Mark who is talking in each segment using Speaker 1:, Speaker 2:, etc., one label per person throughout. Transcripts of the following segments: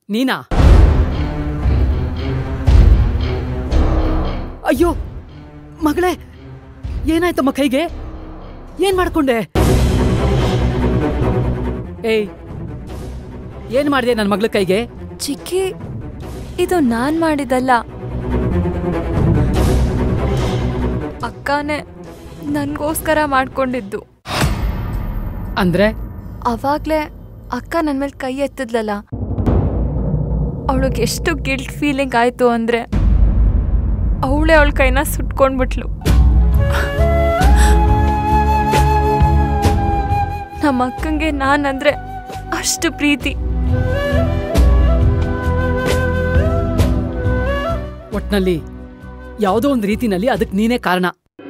Speaker 1: ನೀನಾ ಅಯ್ಯೋ ಮಗಳೇ ಏನಾಯ್ತಮ್ಮ ಕೈಗೆ ಏನ್ ಮಾಡ್ಕೊಂಡೆ ಏಯ್ ಏನ್ ಮಾಡಿದೆ ನನ್ನ ಮಗಳ ಕೈಗೆ
Speaker 2: ಚಿಕ್ಕಿ ಇದು ನಾನ್ ಮಾಡಿದಲ್ಲ ಅಕ್ಕನೇ ನನ್ಗೋಸ್ಕರ ಮಾಡ್ಕೊಂಡಿದ್ದು
Speaker 1: ಅಂದ್ರೆ
Speaker 2: ಅವಾಗ್ಲೇ ಅಕ್ಕ ನನ್ ಮೇಲೆ ಕೈ ಎತ್ತಿದ್ಲಲ್ಲ ಅವಳಿಗೆ ಎಷ್ಟು ಗಿಲ್ಟ್ ಫೀಲಿಂಗ್ ಆಯ್ತು ಅಂದ್ರೆ ಅವಳೇ ಅವಳ ಕೈನ ಸುಟ್ಕೊಂಡ್ಬಿಟ್ಲು ನಮ್ಮ ಅಕ್ಕಂಗೆ ನಾನಂದ್ರೆ ಅಷ್ಟು ಪ್ರೀತಿ
Speaker 1: ಒಟ್ನಲ್ಲಿ ಯಾವುದೋ ಒಂದು ರೀತಿನಲ್ಲಿ ಅದಕ್ಕೆ ನೀನೇ ಕಾರಣ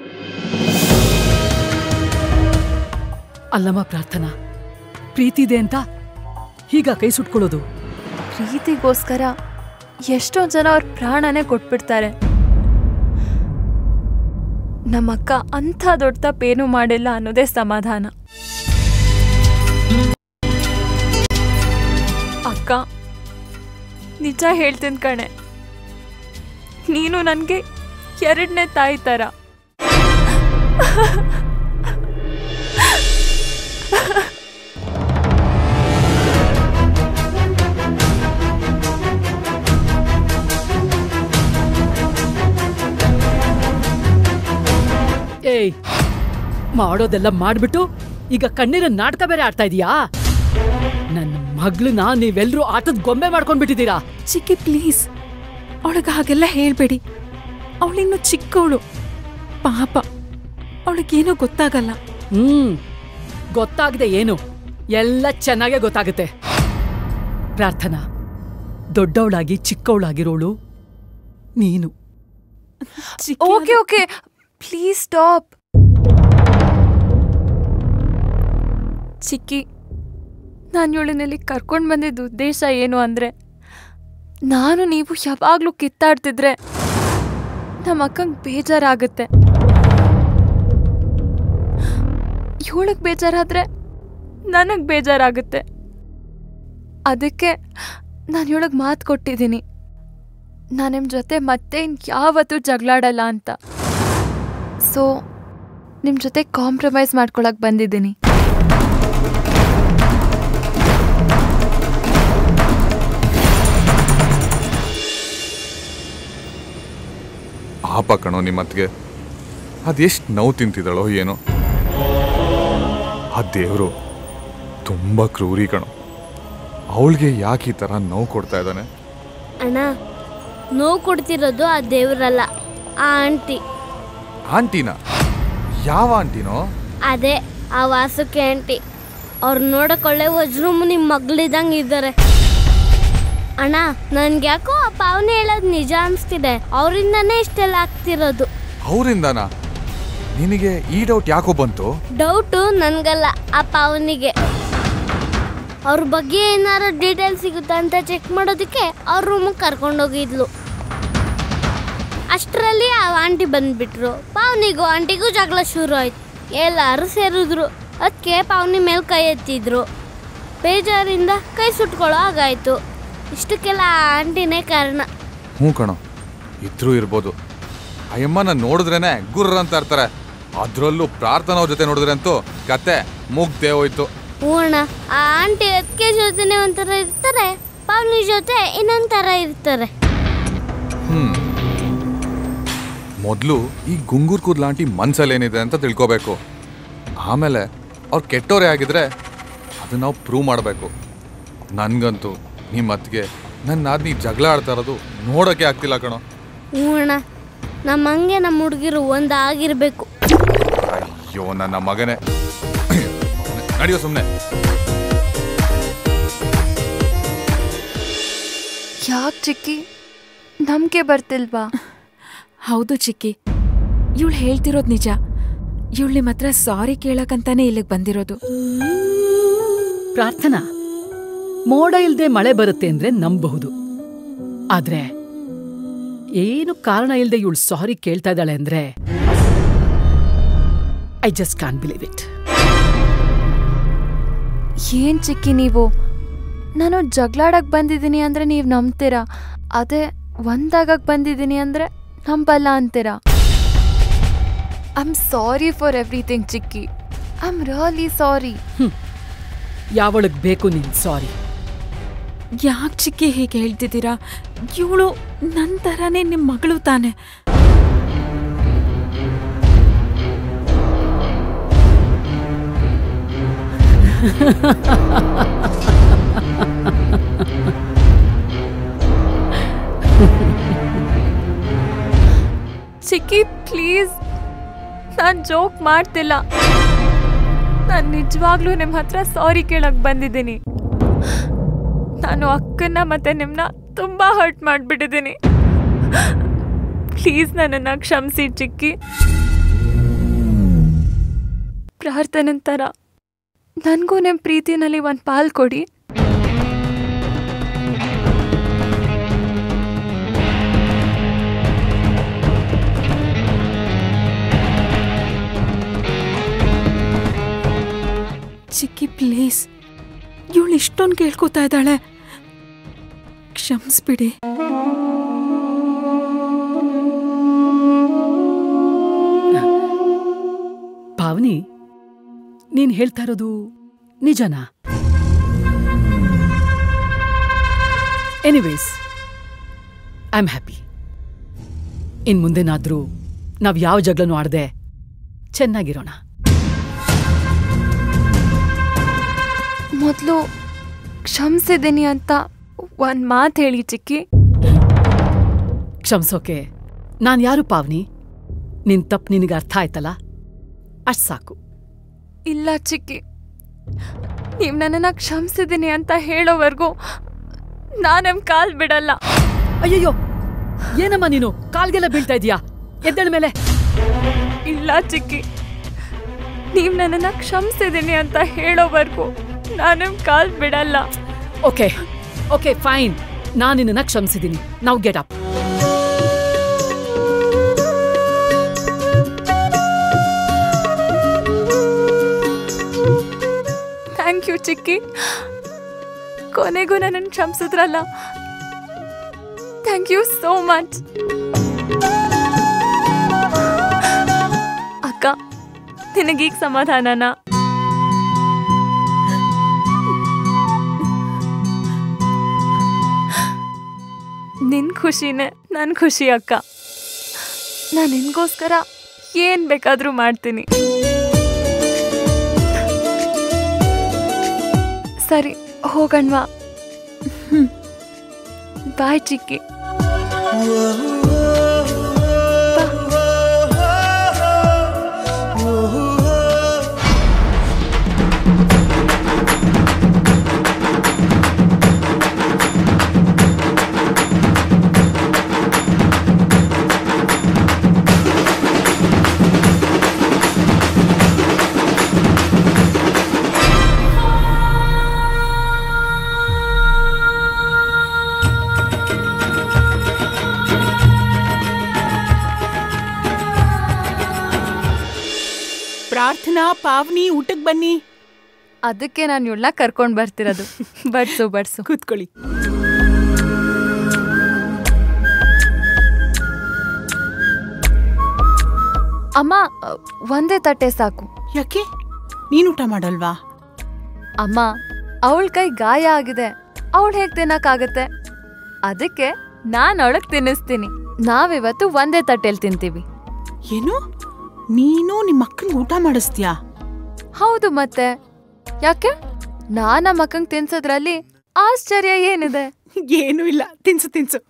Speaker 1: ಅಲ್ಲಮ್ಮ ಪ್ರಾರ್ಥನಾ ಪ್ರೀತಿ ಇದೆ ಅಂತ ಹೀಗ ಕೈ ಸುಟ್ಕೊಳ್ಳೋದು
Speaker 2: ಪ್ರೀತಿಗೋಸ್ಕರ ಎಷ್ಟೋ ಜನ ಅವ್ರ ಪ್ರಾಣನೇ ಕೊಟ್ಬಿಡ್ತಾರೆ ನಮ್ಮಕ್ಕ ಅಂಥ ದೊಡ್ಡ ತಪ್ಪೇನೂ ಮಾಡಿಲ್ಲ ಅನ್ನೋದೇ ಸಮಾಧಾನ ಅಕ್ಕ ನಿಜ ಹೇಳ್ತೀನಿ ಕಣೆ ನೀನು ನನಗೆ ಎರಡನೇ ತಾಯಿ ಥರ
Speaker 1: ಏಯ್ ಮಾಡೋದೆಲ್ಲ ಮಾಡ್ಬಿಟ್ಟು ಈಗ ಕಣ್ಣೀರ ನಾಟಕ ಬೇರೆ ಆಡ್ತಾ ಇದೀಯಾ ನನ್ನ ಮಗ್ಳನ್ನ ನೀವೆಲ್ರೂ ಆಟದ ಗೊಂಬೆ ಮಾಡ್ಕೊಂಡ್ಬಿಟ್ಟಿದ್ದೀರಾ
Speaker 2: ಚಿಕ್ಕಿ ಪ್ಲೀಸ್ ಅವಳಿಗೆ ಹಾಗೆಲ್ಲ ಹೇಳ್ಬೇಡಿ ಅವಳಿನ್ನು ಚಿಕ್ಕವಳು ಪಾಪ ಅವಳಿಗೇನೋ ಗೊತ್ತಾಗಲ್ಲ
Speaker 1: ಹ್ಮ್ ಗೊತ್ತಾಗದೆ ಏನು ಎಲ್ಲ ಚೆನ್ನಾಗೇ ಗೊತ್ತಾಗುತ್ತೆ ಪ್ರಾರ್ಥನಾ ದೊಡ್ಡವಳಾಗಿ ಚಿಕ್ಕವಳಾಗಿರೋಳು ನೀನು
Speaker 2: ಓಕೆ ಓಕೆ ಪ್ಲೀಸ್ ಸ್ಟಾಪ್ ಚಿಕ್ಕಿ ನಾನು ಇವಳನ್ನಲ್ಲಿ ಕರ್ಕೊಂಡು ಬಂದಿದ್ದ ಉದ್ದೇಶ ಏನು ಅಂದರೆ ನಾನು ನೀವು ಯಾವಾಗಲೂ ಕಿತ್ತಾಡ್ತಿದ್ರೆ ನಮ್ಮ ಅಕ್ಕಂಗೆ ಬೇಜಾರಾಗುತ್ತೆ ಇವಳಿಗೆ ಬೇಜಾರಾದ್ರೆ ನನಗೆ ಬೇಜಾರಾಗುತ್ತೆ ಅದಕ್ಕೆ ನಾನು ಇವಳಿಗೆ ಮಾತು ಕೊಟ್ಟಿದ್ದೀನಿ ನಾನು ನಿಮ್ಮ ಜೊತೆ ಮತ್ತೆ ಯಾವತ್ತೂ ಜಗಳಾಡಲ್ಲ ಅಂತ ಸೊ ನಿಮ್ಮ ಜೊತೆ ಕಾಂಪ್ರಮೈಸ್ ಮಾಡ್ಕೊಳಕ್ ಬಂದಿದ್ದೀನಿ
Speaker 3: ಪಾಪ ಕಣೋ ನಿಮ್ಮತ್ಗೆ ಅದೆಷ್ಟು ನೋವು ತಿಂತಿದ್ದಾಳೋ ಏನೋ ಆ ದೇವರು ತುಂಬ ಕ್ರೂರಿ ಕಣೋ ಅವಳಿಗೆ ಯಾಕೆ ಈ ಥರ ನೋವು ಕೊಡ್ತಾ ಇದ್ದಾನೆ
Speaker 4: ಅಣ್ಣ ನೋವು ಕೊಡ್ತಿರೋದು ಆ ದೇವರಲ್ಲ ಆ ಆಂಟಿ
Speaker 3: ಆಂಟಿನ ಯಾವ ಆಂಟಿನೋ
Speaker 4: ಅದೇ ಆ ವಾಸುಕಿ ಆಂಟಿ ಅವ್ರು ನೋಡಕೊಳ್ಳೆ ವಜ್ರೂಮು ನಿಮ್ಮ ಮಗಳಿದಂಗೆ ಇದ್ದಾರೆ ಅಣ್ಣ ನನ್ಗೆ ಯಾಕೋ ಆ ಪಾವನೆ ಹೇಳೋದು ನಿಜ ಅನಿಸ್ತಿದೆ ಅವರಿಂದನೇ ಇಷ್ಟೆಲ್ಲ ಆಗ್ತಿರೋದು
Speaker 3: ಅವರಿಂದನಾ ನಿನಗೆ ಈ ಡೌಟ್ ಯಾಕೋ ಬಂತು
Speaker 4: ಡೌಟು ನನ್ಗಲ್ಲ ಆ ಪಾವನಿಗೆ ಅವ್ರ ಬಗ್ಗೆ ಏನಾರು ಡೀಟೇಲ್ಸ್ ಸಿಗುತ್ತಾ ಅಂತ ಚೆಕ್ ಮಾಡೋದಕ್ಕೆ ಅವ್ರ ರೂಮಿಗೆ ಕರ್ಕೊಂಡೋಗಿದ್ಲು ಅಷ್ಟರಲ್ಲಿ ಆ ಆಂಟಿ ಬಂದ್ಬಿಟ್ರು ಪಾವನಿಗೂ ಆಂಟಿಗೂ ಜಗಳ ಶುರು ಆಯ್ತು ಎಲ್ಲರೂ ಸೇರಿದ್ರು ಅದಕ್ಕೆ ಪಾವನಿ ಮೇಲೆ ಕೈ ಎತ್ತಿದ್ರು ಬೇಜಾರಿಂದ ಕೈ ಸುಟ್ಕೊಳ್ಳೋ ಹಾಗಾಯ್ತು ಇಷ್ಟಕ್ಕೆಲ್ಲ ಆ ಆಂಟಿನೇ ಕಾರಣ
Speaker 3: ಹ್ಞೂ ಕಣೋ ಇದ್ರೂ ಇರ್ಬೋದು ಅಯ್ಯಮ್ಮನ ನೋಡಿದ್ರೇನೆ ಗುರ್ರ ಅಂತ ಇರ್ತಾರೆ ಅದರಲ್ಲೂ ಪ್ರಾರ್ಥನಾ ಅವ್ರ ಜೊತೆ ನೋಡಿದ್ರೆ ಅಂತೂ ಕತೆ ಮುಗ್ದೇ ಹೋಯ್ತು
Speaker 4: ಹ್ಞೂ ಅಣ್ಣ ಆ ಆಂಟಿ ಅದಕ್ಕೆ ಜೊತೆನೆ ಒಂಥರ ಇರ್ತಾರೆ ಪಾವನಿ ಜೊತೆ ಇನ್ನೊಂದ್ ಥರ ಇರ್ತಾರೆ
Speaker 3: ಹ್ಮ್ ಮೊದಲು ಈ ಗುಂಗೂರ್ ಕೂದ್ಲ ಆಂಟಿ ಮನ್ಸಲ್ಲಿ ಏನಿದೆ ಅಂತ ತಿಳ್ಕೊಬೇಕು ಆಮೇಲೆ ಅವ್ರು ಕೆಟ್ಟೋರೇ ಆಗಿದ್ರೆ ಅದನ್ನ ನಾವು ಪ್ರೂವ್ ಮಾಡಬೇಕು ನನ್ಗಂತೂ ನಿಮ್ಮ ಅತ್ತಿಗೆ ನನ್ನ ನಾದ್ನಿ ಜಗಳ ಆಡ್ತಾ ಇರೋದು ನೋಡೋಕೆ ಆಗ್ತಿಲ್ಲ ಕಣೋ
Speaker 4: ಹ್ಞೂ ಅಣ್ಣ ನಮ್ಮ ಹಂಗೆ ನಮ್ಮ ಹುಡುಗಿರು ಒಂದು ಆಗಿರ್ಬೇಕು
Speaker 3: ಅಯ್ಯೋ ನನ್ನ ಮಗನೇ ನಡೆಯೋ ಸುಮ್ಮನೆ
Speaker 2: ಯಾಕೆ ಚಿಕ್ಕಿ ನಂಬಿಕೆ ಬರ್ತಿಲ್ವಾ
Speaker 5: ಹೌದು ಚಿಕ್ಕಿ ಇವಳು ಹೇಳ್ತಿರೋದು ನಿಜ ಇವಳು ನಿಮ್ಮ ಹತ್ರ ಸಾರಿ ಕೇಳಕ್ಕಂತಾನೆ ಇಲ್ಲಿಗೆ ಬಂದಿರೋದು
Speaker 1: ಪ್ರಾರ್ಥನಾ ಮೋಡ ಇಲ್ದೆ ಮಳೆ ಬರುತ್ತೆ ಅಂದ್ರೆ ನಂಬಬಹುದು ಆದ್ರೆ ಏನು ಕಾರಣ ಇಲ್ದೆ ಇವಳು ಸಾರಿ ಕೇಳ್ತಾ ಇದ್ದಾಳೆ ಅಂದ್ರೆ I just can't believe it
Speaker 2: ಏನ್ ಚಿಕ್ಕಿ ನೀವು ನಾನು ಜಗಳಾಡಕ್ ಬಂದಿದ್ದೀನಿ ಅಂದ್ರೆ ನೀವು ನಂಬ್ತೀರಾ ಅದೇ ಒಂದಾಗಕ್ ಬಂದಿದ್ದೀನಿ ಅಂದ್ರೆ ನಂಬಲ್ಲ ಅಂತೀರಾ I am sorry for everything ಚಿಕ್ಕಿ ಐ ಆಮ್ ರಿಯಲಿ ಸಾರಿ
Speaker 1: ಯಾವಳಗ್ ಬೇಕು ನಿನ್ ಸಾರಿ
Speaker 5: ಯಾಕೆ ಚಿಕ್ಕಿ ಹೀಗೆ ಹೇಳ್ತಿದ್ದೀರಾ ಇವಳು ನನ್ನ ಥರನೇ ನಿಮ್ಮ ಮಗಳು ತಾನೆ
Speaker 2: ಚಿಕ್ಕಿ ಪ್ಲೀಸ್ ನಾನು ಜೋಕ್ ಮಾಡ್ತಿಲ್ಲ ನಾನು ನಿಜವಾಗ್ಲೂ ನಿಮ್ಮ ಹತ್ರ ಸಾರಿ ಕೇಳಕ್ ಬಂದಿದ್ದೀನಿ ನಾನು ಅಕ್ಕನ್ನ ಮತ್ತೆ ನಿಮ್ಮನ್ನ ತುಂಬ ಹರ್ಟ್ ಮಾಡಿಬಿಟ್ಟಿದ್ದೀನಿ ಪ್ಲೀಸ್ ನನ್ನನ್ನು ಕ್ಷಮಿಸಿ ಚಿಕ್ಕಿ ಪ್ರಾರ್ಥನೆ ಥರ ನನಗೂ ನಿಮ್ಮ ಪ್ರೀತಿನಲ್ಲಿ ಒಂದು ಪಾಲ್ ಕೊಡಿ
Speaker 5: ಚಿಕ್ಕಿ ಪ್ಲೀಸ್ ಇವಳು ಇಷ್ಟೊಂದು ಕೇಳ್ಕೊತಾ ಇದ್ದಾಳೆ ಕ್ಷಮಿಸ್ಬಿಡಿ
Speaker 1: ಪಾವನಿ ನೀನ್ ಹೇಳ್ತಾ ಇರೋದು ನಿಜನಾ ಎನಿವೇಸ್ ಐ ಆಮ್ ಹ್ಯಾಪಿ ಇನ್ ಮುಂದೆನಾದ್ರೂ ನಾವ್ ಯಾವ ಜಗಳನೂ ಆಡದೆ ಚೆನ್ನಾಗಿರೋಣ
Speaker 2: ಮೊದಲು ಕ್ಷಮಿಸಿದ್ದೀನಿ ಅಂತ ಒಂದು ಮಾತು ಹೇಳಿ ಚಿಕ್ಕಿ
Speaker 1: ಕ್ಷಮ್ಸೋಕೆ ನಾನ್ ಯಾರು ಪಾವನಿ ನಿನ್ ತಪ್ಪು ನಿನಗೆ ಅರ್ಥ ಆಯ್ತಲ್ಲ ಅಷ್ಟ್ ಸಾಕು
Speaker 2: ಇಲ್ಲ ಚಿಕ್ಕಿ ನೀವು ನನ್ನನ್ನು ಕ್ಷಮಿಸಿದ್ದೀನಿ ಅಂತ ಹೇಳೋವರೆಗೂ ನಾನು ನಮ್ಮ ಕಾಲ್ ಬಿಡಲ್ಲ
Speaker 1: ಅಯ್ಯಯ್ಯೋ ಏನಮ್ಮ ನೀನು ಕಾಲ್ಗೆಲ್ಲ ಬೀಳ್ತಾ ಇದೀಯಾ ಎದ್ದೇಳ ಮೇಲೆ
Speaker 2: ಇಲ್ಲ ಚಿಕ್ಕಿ ನೀವು ನನ್ನನ್ನು ಕ್ಷಮಿಸಿದ್ದೀನಿ ಅಂತ ಹೇಳೋವರೆಗೂ ನಾನು ನಿಮ್ಮ ಕಾಲ್ ಬಿಡಲ್ಲ
Speaker 1: ಓಕೆ ಓಕೆ ಫೈನ್ ನಾನು ನಿನ್ನನ್ನ ಕ್ಷಮಿಸಿದ್ದೀನಿ ನಾವು ಗೆಟ್ ಅಪ್
Speaker 2: ಥ್ಯಾಂಕ್ ಯು ಚಿಕ್ಕಿ ಕೊನೆಗೂ ನನ್ನನ್ನು ಕ್ಷಮಿಸಿದ್ರಲ್ಲ ಥ್ಯಾಂಕ್ ಯು ಸೋ ಮಚ್ ಅಕ್ಕ ನಿನಗೀಗ ಸಮಾಧಾನನಾ ನಿನ್ ಖುಷಿನೇ ನನ್ನ ಖುಷಿ ಅಕ್ಕ ನಾನು ನಿನ್ಗೋಸ್ಕರ ಏನ್ ಬೇಕಾದ್ರೂ ಮಾಡ್ತೀನಿ ಸರಿ ಹೋಗಣ್ವಾ ಬಾಯ್ ಚಿಕ್ಕಿ
Speaker 6: ಪ್ರಾರ್ಥನಾ ಪಾವನಿ ಊಟಕ್ಕೆ ಬನ್ನಿ
Speaker 2: ಅದಕ್ಕೆ ನಾನು ಇವಳನ್ನ ಕರ್ಕೊಂಡು ಬರ್ತಿರೋದು ಬಡ್ಸು ಬಡ್ಸು
Speaker 6: ಕೂತ್ಕೊಳ್ಳಿ
Speaker 2: ಅಮ್ಮ ಒಂದೇ ತಟ್ಟೆ ಸಾಕು
Speaker 6: ಯಾಕೆ ನೀನು ಊಟ ಮಾಡಲ್ವಾ
Speaker 2: ಅಮ್ಮ ಅವಳ ಕೈ ಗಾಯ ಆಗಿದೆ ಅವಳು ಹೇಗೆ ತಿನ್ನಕ್ಕಾಗತ್ತೆ ಅದಕ್ಕೆ ನಾನು ಅವಳಗ್ ತಿನ್ನಿಸ್ತೀನಿ ನಾವಿವತ್ತು ಒಂದೇ ತಟ್ಟೆಲ್ ತಿಂತೀವಿ
Speaker 6: ಏನು ನೀನು ನಿಮ್ಮ ಮಕ್ಕಳಿಗೆ ಊಟ ಮಾಡಿಸ್ತೀಯಾ
Speaker 2: ಹೌದು ಮತ್ತೆ ಯಾಕೆ ನಾನ್ ನಮ್ಮ ಅಕ್ಕಂಗ್ ತಿನ್ಸೋದ್ರಲ್ಲಿ ಆಶ್ಚರ್ಯ ಏನಿದೆ
Speaker 6: ಏನೂ ಇಲ್ಲ ತಿನ್ಸು ತಿನ್ಸು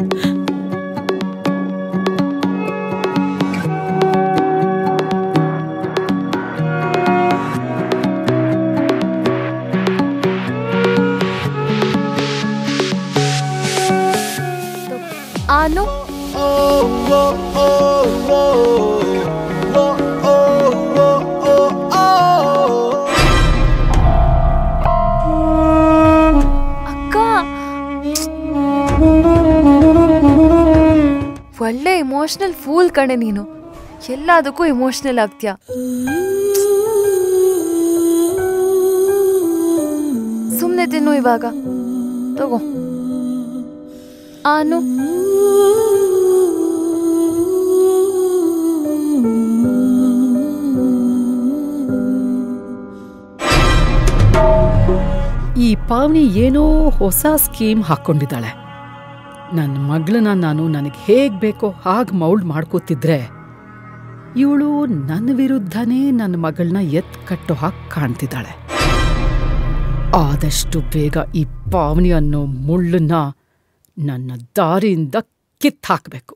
Speaker 2: ಆನು ಅಕ್ಕ ಒಳ್ಳೆ ಇಮೋಷನಲ್ ಫೂಲ್ ಕಣೆ ನೀನು ಎಲ್ಲದಕ್ಕೂ ಇಮೋಷನಲ್ ಆಗ್ತೀಯ ಸುಮ್ಮನೆ ತಿನ್ನು ಇವಾಗ ತಗೋ ಆನು
Speaker 1: ಈ ಪಾವನಿ ಏನೋ ಹೊಸ ಸ್ಕೀಮ್ ಹಾಕ್ಕೊಂಡಿದ್ದಾಳೆ ನನ್ನ ಮಗಳನ್ನ ನಾನು ನನಗೆ ಹೇಗ್ ಬೇಕೋ ಹಾಗೆ ಮೌಲ್ಡ್ ಮಾಡ್ಕೋತಿದ್ರೆ ಇವಳು ನನ್ನ ವಿರುದ್ಧನೇ ನನ್ನ ಮಗಳನ್ನ ಎತ್ ಕಟ್ಟೋ ಹಾಗೆ ಕಾಣ್ತಿದ್ದಾಳೆ ಆದಷ್ಟು ಬೇಗ ಈ ಪಾವನಿ ಅನ್ನೋ ಮುಳ್ಳನ್ನ ನನ್ನ ದಾರಿಯಿಂದ ಕಿತ್ತು ಹಾಕಬೇಕು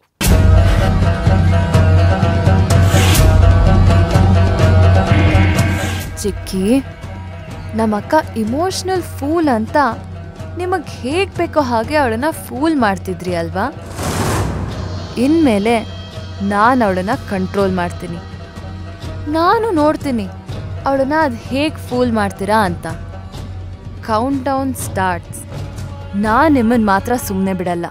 Speaker 2: ಚಿಕ್ಕಿ ನಮ್ಮ ಅಕ್ಕ ಇಮೋಷ್ನಲ್ ಫೂಲ್ ಅಂತ ನಿಮಗೆ ಹೇಗೆ ಬೇಕೋ ಹಾಗೆ ಅವಳನ್ನ ಫೂಲ್ ಮಾಡ್ತಿದ್ರಿ ಅಲ್ವಾ ಇನ್ಮೇಲೆ ನಾನು ಅವಳನ್ನ ಕಂಟ್ರೋಲ್ ಮಾಡ್ತೀನಿ ನಾನು ನೋಡ್ತೀನಿ ಅವಳನ್ನ ಅದು ಹೇಗೆ ಫೂಲ್ ಮಾಡ್ತೀರಾ ಅಂತ ಕೌಂಟ್ ಡೌನ್ ಸ್ಟಾರ್ಟ್ಸ್ ನಾನು ನಿಮ್ಮನ್ನು ಮಾತ್ರ ಸುಮ್ಮನೆ ಬಿಡಲ್ಲ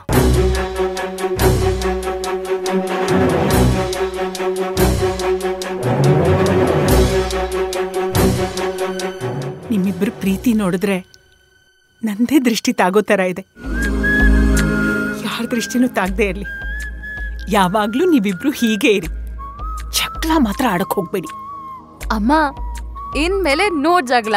Speaker 6: ನಿಮ್ಮಿಬ್ಬರು ಪ್ರೀತಿ ನೋಡಿದ್ರೆ ನಂದೇ ದೃಷ್ಟಿ ತಾಗೋ ಥರ ಇದೆ ಯಾರ ದೃಷ್ಟಿನೂ ತಾಗದೇ ಇರಲಿ ಯಾವಾಗಲೂ ನೀವಿಬ್ರು ಹೀಗೆ ಇರಿ ಚಕ್ಲ ಮಾತ್ರ ಆಡಕ್ ಹೋಗ್ಬೇಡಿ
Speaker 2: ಅಮ್ಮ ಇನ್ಮೇಲೆ ನೋ ಜಗಳ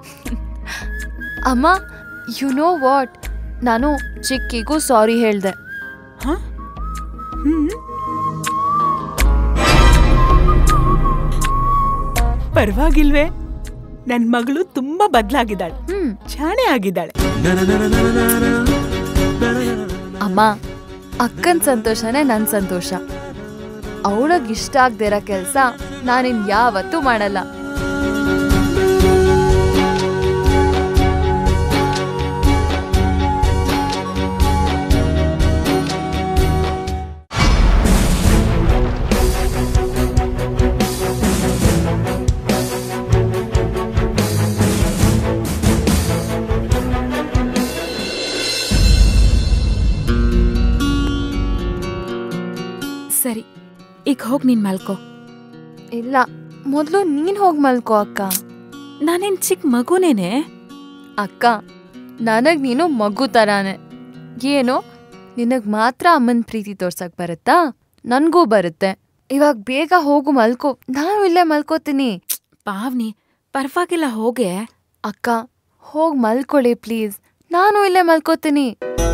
Speaker 2: ಅಮ್ಮ ಯು ನೋ ವಾಟ್ ನಾನು ಚಿಕ್ಕಿಗೂ ಸಾರಿ ಹೇಳ್ದೆ
Speaker 6: ಹಾಂ ಹ್ಮ್ ಪರವಾಗಿಲ್ವೇ ನನ್ನ ಮಗಳು ತುಂಬಾ ಬದಲಾಗಿದ್ದಾಳೆ
Speaker 2: ಹ್ಮ್
Speaker 6: ಜಾಣೆ ಆಗಿದ್ದಾಳೆ
Speaker 2: ಅಮ್ಮ ಅಕ್ಕನ ಸಂತೋಷನೇ ನನ್ನ ಸಂತೋಷ ಅವಳಗ್ ಇಷ್ಟ ಆಗದೆ ಇರೋ ಕೆಲಸ ನಾನಿನ್ ಯಾವತ್ತೂ ಮಾಡಲ್ಲ
Speaker 5: ಸರಿ ಈಗ ಹೋಗಿ ನೀನ್ ಮಲ್ಕೋ
Speaker 2: ಇಲ್ಲ ಮೊದಲು ನೀನ್ ಹೋಗಿ ಮಲ್ಕೋ ಅಕ್ಕ
Speaker 5: ನಾನೇನ್ ಚಿಕ್ಕ ಮಗುನೇನೆ
Speaker 2: ಅಕ್ಕ ನನಗ್ ನೀನು ಮಗು ತರಾನೆ ಏನೋ ನಿನಗ್ ಮಾತ್ರ ಅಮ್ಮನ್ ಪ್ರೀತಿ ತೋರ್ಸಕ್ ಬರುತ್ತಾ ನನ್ಗೂ ಬರುತ್ತೆ ಇವಾಗ ಬೇಗ ಹೋಗು ಮಲ್ಕೋ ನಾನು ಇಲ್ಲೇ ಮಲ್ಕೋತೀನಿ
Speaker 5: ಪಾವ್ನಿ ಪರವಾಗಿಲ್ಲ ಹೋಗೆ
Speaker 2: ಅಕ್ಕ ಹೋಗ್ ಮಲ್ಕೊಳ್ಳಿ ಪ್ಲೀಸ್ ನಾನು ಇಲ್ಲೇ ಮಲ್ಕೋತೀನಿ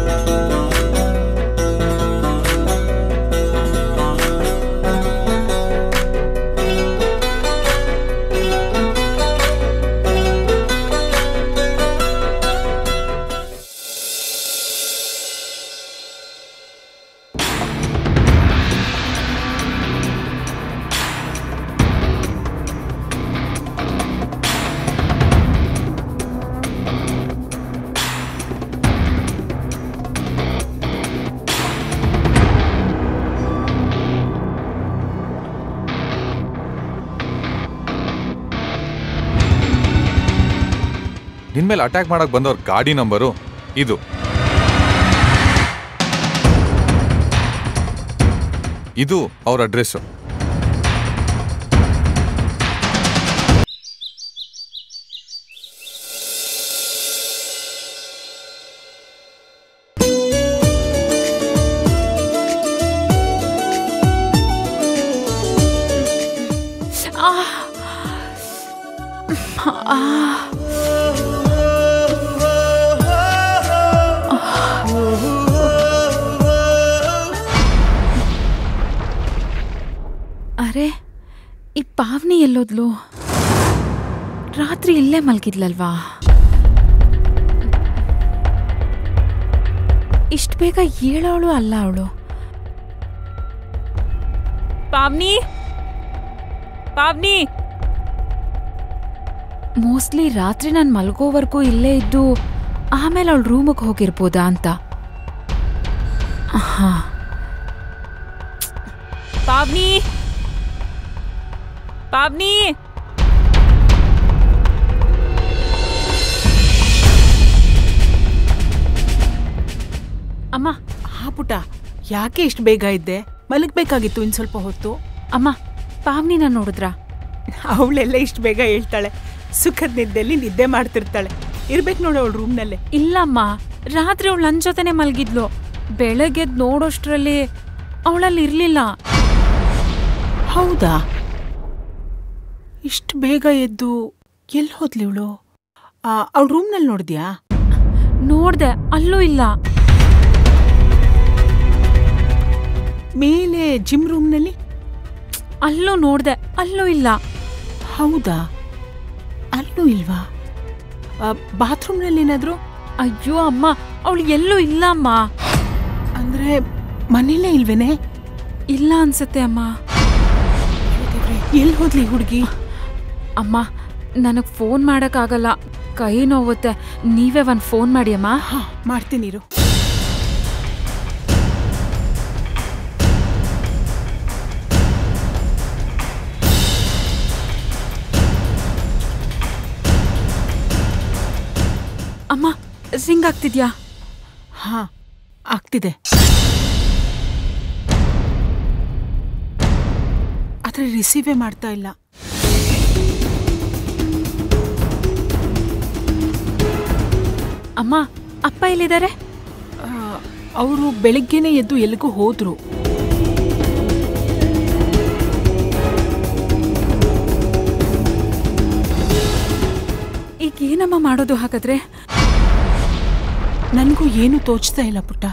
Speaker 3: ನಿನ್ ಮೇಲೆ ಅಟ್ಯಾಕ್ ಮಾಡಕ್ ಬಂದವ್ರ ಗಾಡಿ ನಂಬರು ಇದು ಇದು ಅವ್ರ ಅಡ್ರೆಸ್ಸು
Speaker 5: ಅರೆ ಈ ಪಾವ್ನಿ ಎಲ್ಲೋದ್ಲು ರಾತ್ರಿ ಇಲ್ಲೇ ಮಲ್ಗಿದ್ಲಲ್ವಾ ಇಷ್ಟು ಬೇಗ ಏಳವಳು ಅಲ್ಲ ಅವಳು
Speaker 7: ಪಾವ್ನಿ ಪಾವ್ನಿ
Speaker 5: ಮೋಸ್ಟ್ಲಿ ರಾತ್ರಿ ನಾನು ಮಲ್ಗೋವರೆಗೂ ಇಲ್ಲೇ ಇದ್ದು ಆಮೇಲೆ ಅವಳು ರೂಮಿಗೆ ಹೋಗಿರ್ಬೋದಾ ಅಂತ ಹಾ
Speaker 7: ಪಾವ್ನಿ ಪಾವ್ನಿ
Speaker 5: ಅಮ್ಮ
Speaker 6: ಆ ಪುಟ ಯಾಕೆ ಇಷ್ಟು ಬೇಗ ಇದ್ದೆ ಮಲಗಬೇಕಾಗಿತ್ತು ಇನ್ನು ಸ್ವಲ್ಪ ಹೊತ್ತು
Speaker 5: ಅಮ್ಮ ಪಾವ್ನಿನ ನೋಡಿದ್ರಾ
Speaker 6: ಅವಳೆಲ್ಲ ಇಷ್ಟು ಬೇಗ ಹೇಳ್ತಾಳೆ ಸುಖದ ನಿದ್ದೆಯಲ್ಲಿ ನಿದ್ದೆ ಮಾಡ್ತಿರ್ತಾಳೆ ಇರ್ಬೇಕು ನೋಡು ಅವಳು ರೂಮ್ನಲ್ಲೇ
Speaker 5: ಇಲ್ಲಮ್ಮ ರಾತ್ರಿ ಅವಳು ನನ್ನ ಜೊತೆನೆ ಮಲಗಿದ್ಲು ಬೆಳಗ್ಗೆದ್ ನೋಡೋಷ್ಟ್ರಲ್ಲಿ ಅವಳಲ್ಲಿ ಇರ್ಲಿಲ್ಲ
Speaker 6: ಹೌದಾ ಇಷ್ಟು ಬೇಗ ಎದ್ದು ಎಲ್ಲಿ ಹೋದ್ಲಿ ಇವಳು ಅವಳ ರೂಮ್ನಲ್ಲಿ ನೋಡಿದ್ಯಾ
Speaker 5: ನೋಡ್ದೆ ಅಲ್ಲೂ ಇಲ್ಲ
Speaker 6: ಮೇಲೆ ಜಿಮ್ ರೂಮ್ನಲ್ಲಿ
Speaker 5: ಅಲ್ಲೂ ನೋಡ್ದೆ ಅಲ್ಲೂ ಇಲ್ಲ
Speaker 6: ಹೌದಾ ಅಲ್ಲೂ ಇಲ್ವಾ ಬಾತ್ರೂಮ್ನಲ್ಲಿ ಏನಾದರೂ
Speaker 5: ಅಯ್ಯೋ ಅಮ್ಮ ಅವಳು ಎಲ್ಲೂ ಇಲ್ಲ ಅಮ್ಮ
Speaker 6: ಅಂದರೆ ಮನೇಲೇ ಇಲ್ವೇನೆ
Speaker 5: ಇಲ್ಲ ಅನ್ಸುತ್ತೆ ಅಮ್ಮ
Speaker 6: ಎಲ್ಲಿ ಹೋದ್ಲಿ ಹುಡುಗಿ
Speaker 5: ಅಮ್ಮ ನನಗೆ ಫೋನ್ ಮಾಡೋಕ್ಕಾಗಲ್ಲ ಕೈ ನೋವುತ್ತೆ ನೀವೇ ಒಂದು ಫೋನ್ ಮಾಡಿ ಅಮ್ಮ
Speaker 6: ಹಾ ಮಾಡ್ತೀನಿ ಇರು
Speaker 5: ಅಮ್ಮ ರಿಂಗ್ ಆಗ್ತಿದ್ಯಾ
Speaker 6: ಹಾ ಆಗ್ತಿದೆ ಆದ್ರೆ ರಿಸೀವೇ ಮಾಡ್ತಾ ಇಲ್ಲ
Speaker 5: ಅಮ್ಮ ಅಪ್ಪ ಎಲ್ಲಿದ್ದಾರೆ
Speaker 6: ಅವರು ಬೆಳಿಗ್ಗೆನೆ ಎದ್ದು ಎಲ್ಲಿಗೂ ಹೋದ್ರು
Speaker 5: ಈಗ ಏನಮ್ಮ ಮಾಡೋದು ಹಾಗಾದ್ರೆ
Speaker 6: ನನಗೂ ಏನು ತೋಚ್ತಾ ಇಲ್ಲ ಪುಟ್ಟ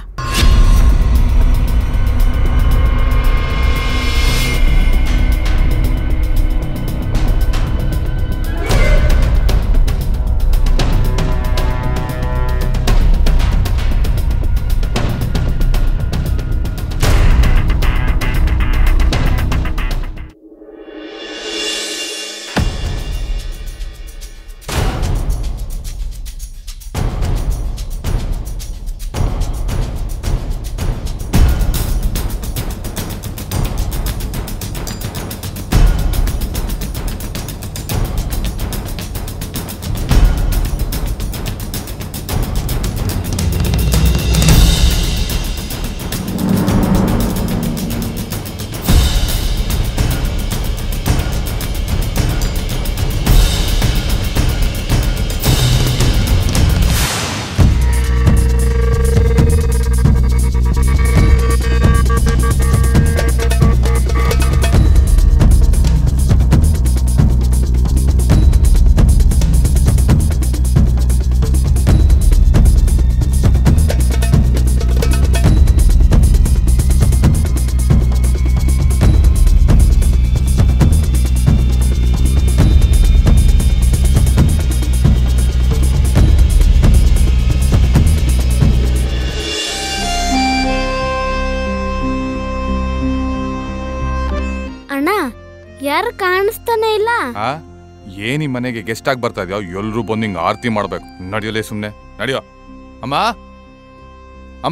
Speaker 4: ಅಣ್ಣ ಯಾರು ಕಾಣಿಸ್ತಾನೆ ಇಲ್ಲ
Speaker 3: ಆ ಏನಿ ಮನೆಗೆ ಗೆಸ್ಟ್ ಆಗಿ ಬರ್ತಾ ಇದೆಯೋ ಎಲ್ರೂ ಬಂದು ಹಿಂಗೆ ಆರತಿ ಮಾಡ್ಬೇಕು ನಡೆಯಲೇ ಸುಮ್ಮನೆ ನಡೆಯೋ ಅಮ್ಮ ಅಮ್ಮ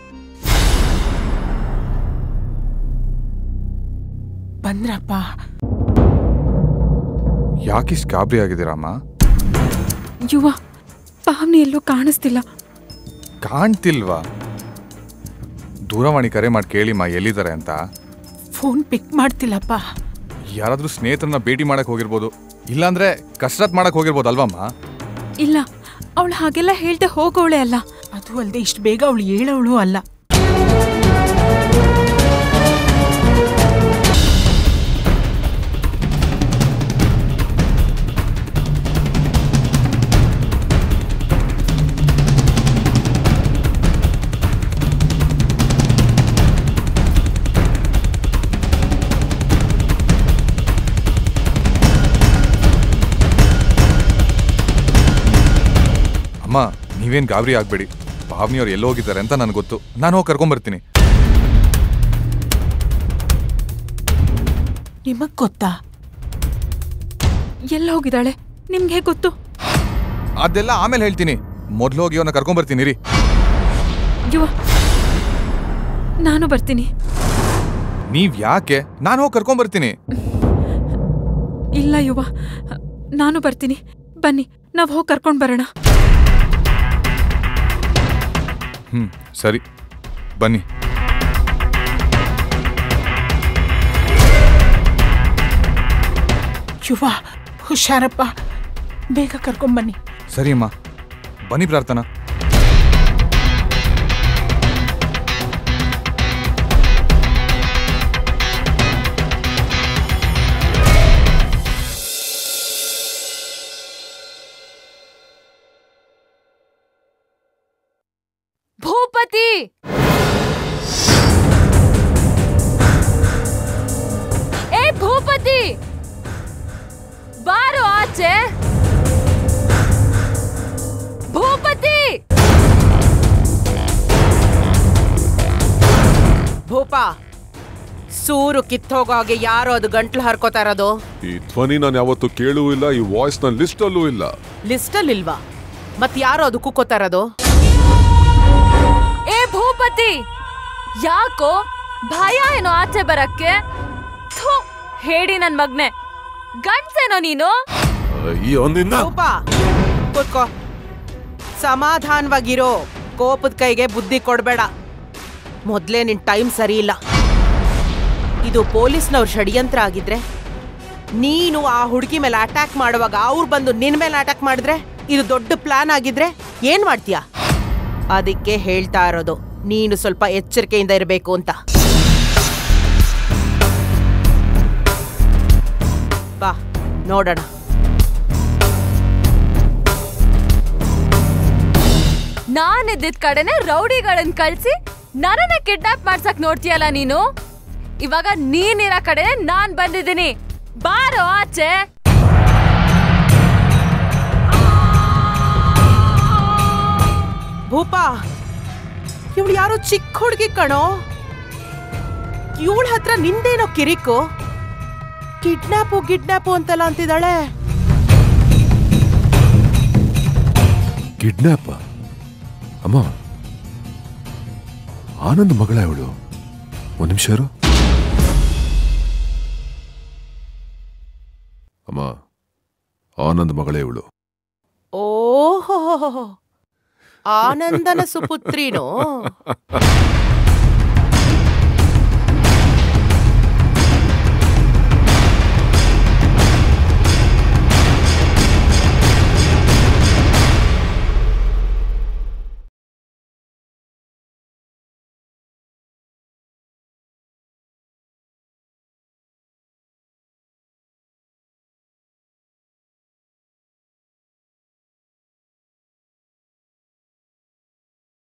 Speaker 6: ಬಂದ್ರಪ್ಪ
Speaker 3: ಯಾಕಿಷ್ಟು ಗಾಬರಿ ಆಗಿದ್ದೀರಾ ಅಮ್ಮ
Speaker 5: ಯುವ ಪಾವನಿ ಎಲ್ಲೂ ಕಾಣಿಸ್ತಿಲ್ಲ
Speaker 3: ಕಾಣ್ತಿಲ್ವಾ ದೂರವಾಣಿ ಕರೆ ಮಾಡಿ ಕೇಳಿಮ್ಮ ಎಲ್ಲಿದ್ದಾರೆ ಅಂತ
Speaker 6: ಫೋನ್ ಪಿಕ್ ಮಾಡ್ತಿಲ್ಲಪ್ಪ
Speaker 3: ಯಾರಾದ್ರೂ ಸ್ನೇಹಿತರನ್ನ ಭೇಟಿ ಮಾಡಕ್ ಹೋಗಿರ್ಬೋದು ಇಲ್ಲಾಂದ್ರೆ ಕಸರತ್ ಮಾಡಕ್ ಹೋಗಿರ್ಬೋದು ಅಲ್ವಮ್ಮ
Speaker 5: ಇಲ್ಲ ಅವಳು ಹಾಗೆಲ್ಲ ಹೇಳ್ದೆ ಹೋಗೋಳೆ ಅಲ್ಲ
Speaker 6: ಅದು ಅಲ್ಲದೆ ಇಷ್ಟು ಬೇಗ ಅವಳು ಹೇಳವಳು ಅಲ್ಲ
Speaker 3: ಅಮ್ಮ ನೀವೇನ್ ಗಾಬರಿ ಆಗ್ಬೇಡಿ ಭಾವನಿಯವ್ರು ಎಲ್ಲಿ ಹೋಗಿದ್ದಾರೆ ಅಂತ ನನಗೆ ಗೊತ್ತು ನಾನು ಹೋಗಿ ಕರ್ಕೊಂಬರ್ತೀನಿ
Speaker 6: ನಿಮಗ್ ಗೊತ್ತಾ
Speaker 5: ಎಲ್ಲ ಹೋಗಿದ್ದಾಳೆ ನಿಮ್ಗೆ ಹೇಗೆ ಗೊತ್ತು
Speaker 3: ಅದೆಲ್ಲ ಆಮೇಲೆ ಹೇಳ್ತೀನಿ ಮೊದ್ಲು ಹೋಗಿ ಅವನ್ನ ಕರ್ಕೊಂಬರ್ತೀನಿ ರೀ
Speaker 5: ಯುವ ನಾನು ಬರ್ತೀನಿ
Speaker 3: ನೀವ್ ಯಾಕೆ ನಾನು ಹೋಗಿ ಕರ್ಕೊಂಬರ್ತೀನಿ
Speaker 5: ಇಲ್ಲ ಯುವ ನಾನು ಬರ್ತೀನಿ ಬನ್ನಿ ನಾವು ಹೋಗಿ ಕರ್ಕೊಂಡು ಬರೋಣ
Speaker 3: ಹ್ಮ್ ಸರಿ ಬನ್ನಿ
Speaker 6: ಯುವ ಹುಷಾರಪ್ಪ ಬೇಗ ಕರ್ಕೊಂಬನ್ನಿ
Speaker 3: ಸರಿ ಅಮ್ಮ ಬನ್ನಿ ಪ್ರಾರ್ಥನಾ
Speaker 2: ಭೂಪತಿ ಏ ಭೂಪತಿ ಬಾರು ಆಚೆ ಭೂಪತಿ
Speaker 8: ಭೂಪ ಸೂರು ಕಿತ್ತೋಗೋ ಹಾಗೆ ಯಾರೋ ಅದು ಗಂಟ್ಲು ಹರ್ಕೋತಾ ಇರೋದು
Speaker 9: ಈ ಧ್ವನಿ ನಾನು ಯಾವತ್ತೂ ಕೇಳೂ ಇಲ್ಲ ಈ ವಾಯ್ಸ್ ನನ್ನ ಲಿಸ್ಟಲ್ಲೂ ಇಲ್ಲ
Speaker 8: ಲಿಸ್ಟಲ್ಲಿ ಇಲ್ವಾ ಮತ್ ಯಾರೋ ಅದು ಕುಕ್ಕೋತಾ ಇರೋದು
Speaker 2: ಏ ಭೂಪತಿ ಯಾಕೋ ಭಯ ಏನೋ ಆಚೆ ಬರಕ್ಕೆ ಥು, ಹೇಳಿ ನನ್ ಮಗ್ನೆ ಗಂಡ್ಸೇನೋ ನೀನು
Speaker 9: ಈ ಒಂದಿನ
Speaker 8: ಭೂಪ ಕೂತ್ಕೋ ಸಮಾಧಾನವಾಗಿರೋ ಕೋಪದ ಕೈಗೆ ಬುದ್ಧಿ ಕೊಡ್ಬೇಡ ಮೊದ್ಲೇ ನಿನ್ ಟೈಮ್ ಸರಿ ಇಲ್ಲ ಇದು ಪೊಲೀಸ್ನವ್ರ ಷಡ್ಯಂತ್ರ ಆಗಿದ್ರೆ ನೀನು ಆ ಹುಡುಗಿ ಮೇಲೆ ಅಟ್ಯಾಕ್ ಮಾಡುವಾಗ ಅವ್ರು ಬಂದು ನಿನ್ ಮೇಲೆ ಅಟ್ಯಾಕ್ ಮಾಡಿದ್ರೆ ಇದು ದೊಡ್ಡ ಪ್ಲಾನ್ ಆಗಿದ್ರೆ ಏನ್ ಮಾಡ್ತೀಯ ಅದಕ್ಕೆ ಹೇಳ್ತಾ ಇರೋದು ನೀನು ಸ್ವಲ್ಪ ಎಚ್ಚರಿಕೆಯಿಂದ ಇರಬೇಕು ಅಂತ ಬಾ ನೋಡೋಣ
Speaker 2: ನಾನ್ ಇದ್ದಿದ್ ಕಡೆನೆ ರೌಡಿಗಳನ್ನ ಕಳ್ಸಿ ನನ್ನನ್ನ ಕಿಡ್ನಾಪ್ ಮಾಡ್ಸಕ್ ನೋಡ್ತೀಯಲ್ಲ ನೀನು ಇವಾಗ ನೀನಿರೋ ಕಡೆನೆ ನಾನ್ ಬಂದಿದ್ದೀನಿ ಬಾರೋ ಆಚೆ
Speaker 8: ಭೂಪ ಇವಳು ಯಾರೋ ಚಿಕ್ಕ ಹುಡುಗಿ ಕಣೋ ಇವಳ ಹತ್ರ ನಿಂದೇನೋ ಕಿರಿಕು ಕಿಡ್ನಾಪು ಗಿಡ್ನಾಪು ಅಂತೆಲ್ಲ ಅಂತಿದ್ದಾಳೆ
Speaker 9: ಕಿಡ್ನಾಪ್ ಅಮ್ಮ ಆನಂದ್ ಮಗಳ ಇವಳು ಒಂದ್ ನಿಮಿಷ ಇರು ಅಮ್ಮ ಆನಂದ್ ಮಗಳೇ ಇವಳು
Speaker 8: ಓಹೋ ಆನಂದನ ಸುಪುತ್ರಿನೋ